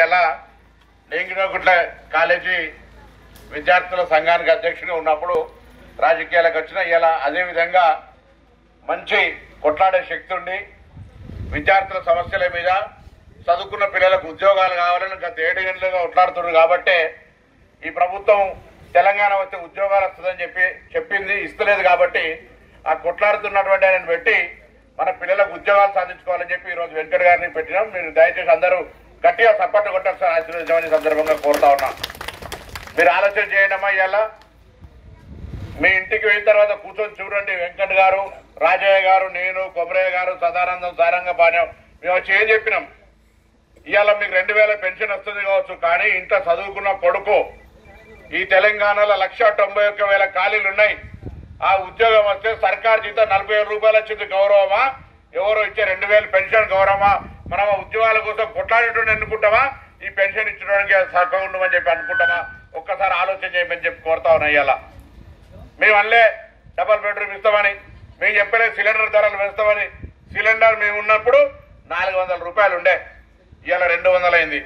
ఇలా నేంగినగుట్ల కాలేజీ విద్యార్థుల సంఘానికి అధ్యక్షుడిగా ఉన్నప్పుడు రాజకీయాలకు వచ్చిన ఇలా అదే విధంగా మంచి కొట్లాడే శక్తి ఉండి విద్యార్థుల సమస్యల మీద చదువుకున్న పిల్లలకు ఉద్యోగాలు కావాలని గత ఏడు గంటలుగా కొట్లాడుతున్నారు కాబట్టే ఈ ప్రభుత్వం తెలంగాణ వస్తే ఉద్యోగాలు వస్తుందని చెప్పి చెప్పింది ఇస్తలేదు కాబట్టి ఆ కొట్లాడుతున్నటువంటి ఆయన పెట్టి మన పిల్లలకు ఉద్యోగాలు సాధించుకోవాలని చెప్పి ఈ రోజు వెంకట్ గారిని పెట్టినాం మీరు దయచేసి అందరూ గట్టిగా సపోర్ట్ కొట్టారు సార్ ఆశీర్వదించమని ఈ సందర్భంగా కోరుతా ఉన్నా మీరు ఆలోచన చేయండి అమ్మా ఇవాళ మీ ఇంటికి వెళ్ళిన తర్వాత కూర్చొని చూడండి వెంకట్ గారు రాజయ్య గారు నేను కొమరయ్య గారు సదానందం సారంగ పాణ్యం మేము వచ్చి ఏం చెప్పినాం ఇవాళ మీకు రెండు వేల పెన్షన్ వస్తుంది కావచ్చు కానీ ఇంట్లో చదువుకున్న కొడుకు ఈ తెలంగాణలో లక్ష తొంభై ఒక్క వేల ఖాళీలు ఉన్నాయి ఆ ఉద్యోగం వస్తే సర్కార్ జీతం నలభై వేల రూపాయలు వచ్చింది గౌరవమా ఎవరో ఇచ్చే రెండు వేలు పెన్షన్ గౌరవమా మనం ఆ ఉద్యోగాల కోసం కొట్లాడేటోని అనుకుంటామా ఈ పెన్షన్ ఇచ్చడానికి సహకం ఉండమని చెప్పి అనుకుంటామా ఒక్కసారి ఆలోచన చేయమని చెప్పి కోరుతా ఉన్నాయి ఇవాళ మేము అల్లే డబల్ బెడ్రూమ్ ఇస్తామని మేము చెప్పలేదు సిలిండర్ ధరలు పెంచుతామని సిలిండర్ మేము ఉన్నప్పుడు నాలుగు వందల రూపాయలు ఉండే ఇవాళ రెండు వందలు అయింది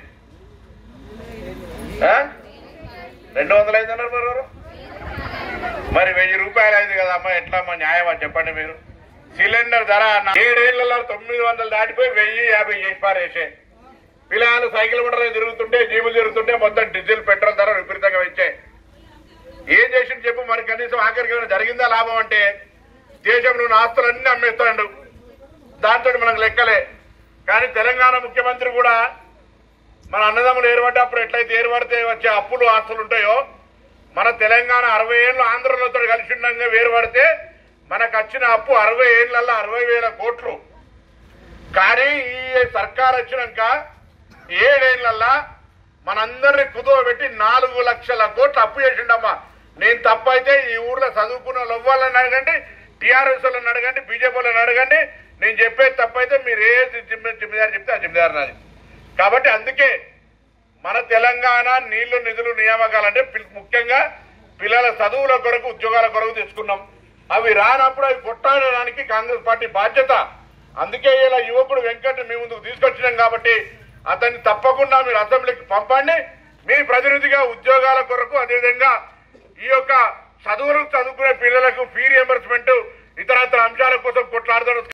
ఆ? రెండు వందలు అయింది అన్నారు మరి ఎవరు? మరి వెయ్యి రూపాయలు అయింది కదా అమ్మా ఎట్లా అమ్మా న్యాయమా చెప్పండి మీరు సిలిండర్ ధర నా- ఏడేళ్లలో తొమ్మిది వందలు దాటిపోయి వెయ్యి యాభై చేసి పారేసే పిల్లలు సైకిల్ మోటార్ తిరుగుతుంటే జీబులు తిరుగుతుంటే మొత్తం డీజిల్ పెట్రోల్ ధర విపరీతంగా పెంచాయి ఏం చేసింది చెప్పు మరి కనీసం ఆఖరికి ఏమైనా జరిగిందా లాభం అంటే దేశంలో ఉన్న ఆస్తులన్నీ అమ్మేస్తాడు దాంతో మనకు లెక్కలే కానీ తెలంగాణ ముఖ్యమంత్రి కూడా మన అన్నదమ్ములు ఏర్పడ్డప్పుడు ఎట్లయితే ఏర్పడితే వచ్చే అప్పులు ఆస్తులు ఉంటాయో మన తెలంగాణ అరవై ఏళ్ళు ఆంధ్రలతో కలిసి ఉండగా వేరుపడితే మనకు వచ్చిన అప్పు అరవై ఏళ్లలో అరవై వేల కోట్లు కానీ ఈ సర్కార్ వచ్చినాక ఏడేళ్లల్లా మనందరినీ కుదువ పెట్టి నాలుగు లక్షల కోట్లు అప్పు చేసిండమ్మా నేను తప్పైతే ఈ ఊర్లో చదువుకున్న లవ్వాలని అడగండి టీఆర్ఎస్ వాళ్ళని అడగండి బీజేపీ వాళ్ళని అడగండి నేను చెప్పేది తప్పైతే మీరు ఏ జిమ్మె- జిమ్మెదారు చెప్తే ఆ జిమ్మెదారు నాది కాబట్టి అందుకే మన తెలంగాణ నీళ్లు నిధులు నియామకాలంటే పిల్- ముఖ్యంగా పిల్లల చదువుల కొరకు ఉద్యోగాల కొరకు తెచ్చుకున్నాం అవి రానప్పుడు అవి కొట్టాడడానికి కాంగ్రెస్ పార్టీ బాధ్యత అందుకే ఇలా యువకుడు వెంకట్ మీ ముందుకు తీసుకొచ్చినాం కాబట్టి అతన్ని తప్పకుండా మీరు అసెంబ్లీకి పంపండి మీ ప్రతినిధిగా ఉద్యోగాల కొరకు అదేవిధంగా ఈ యొక్క చదువులకు చదువుకునే పిల్లలకు ఫీ రియంబర్స్మెంట్ ఇతరత్ర అంశాల కోసం కొట్లాడుతాడు